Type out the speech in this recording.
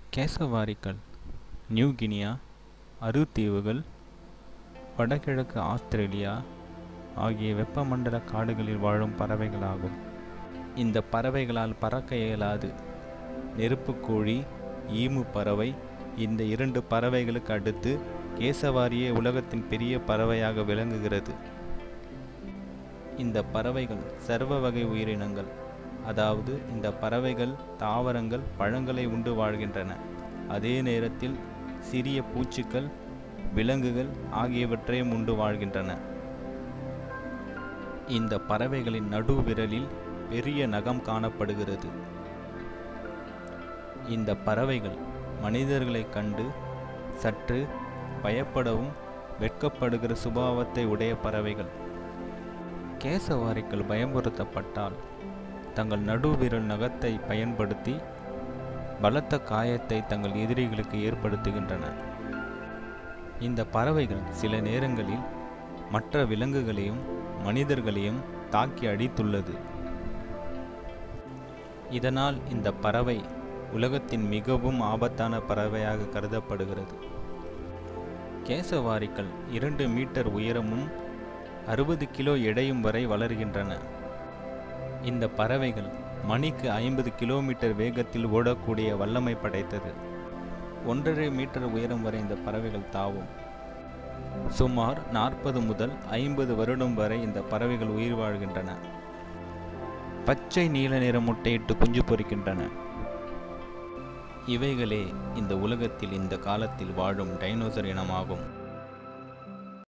கேசவாரிக்கள் new Guinea அருத்தீவுகள் வடகிழக்கு Australia ஆகிய வெப்பமண்டல காடுகளில் வாழும் பறவைகளாகும் இந்த பறவைகளால் பறக்க இயலாது நெருப்புக்கோழி ஈமு பறவை இந்த இரண்டு பறவைகளுக்கு அடுத்து கேசவாரியே உலகத்தின் பெரிய பறவையாக விளங்குகிறது இந்த பறவைகள் சர்வ வகை உயிரினங்கள் அதாவது இந்த பறவைகள் தாவரங்கள் பழங்களை உண்டு வாழ்கின்றன அதே நேரத்தில் சிறிய பூச்சிகள் விலங்குகள் ஆகியவற்றையும் உண்டு வாழ்கின்றன இந்த பறவைகளின் நடு விரலில் பெரிய நகம் காணப்படுகிறது இந்த பறவைகள் மனிதர்களை கண்டு சற்று பயப்படவும் வெட்கப்படுகிற சுபாவத்தை உடைய பறவைகள் கேசவாரிக்கள் பயமுறுத்தப்பட்டால் தங்கள் நடுவிரல் நகத்தை பயன்படுத்தி பலத்த காயத்தை தங்கள் எதிரிகளுக்கு ஏற்படுத்துகின்றன இந்த பறவைகள் சில நேரங்களில் மற்ற விலங்குகளையும் மனிதர்களையும் தாக்கி அடித்துள்ளது இதனால் இந்த பறவை உலகத்தின் மிகவும் ஆபத்தான பறவையாக கருதப்படுகிறது கேசவாரிக்கள் இரண்டு மீட்டர் உயரமும் அறுபது கிலோ எடையும் வரை வளர்கின்றன இந்த பறவைகள் மணிக்கு ஐம்பது கிலோமீட்டர் வேகத்தில் ஓடக்கூடிய வல்லமை படைத்தது ஒன்றரை மீட்டர் உயரம் வரை இந்த பறவைகள் தாவும் சுமார் நாற்பது முதல் ஐம்பது வருடம் வரை இந்த பறவைகள் உயிர் வாழ்கின்றன பச்சை நீல நிற முட்டையிட்டு குஞ்சு பொரிக்கின்றன இவைகளே இந்த உலகத்தில் இந்த காலத்தில் வாழும் டைனோசர் இனமாகும்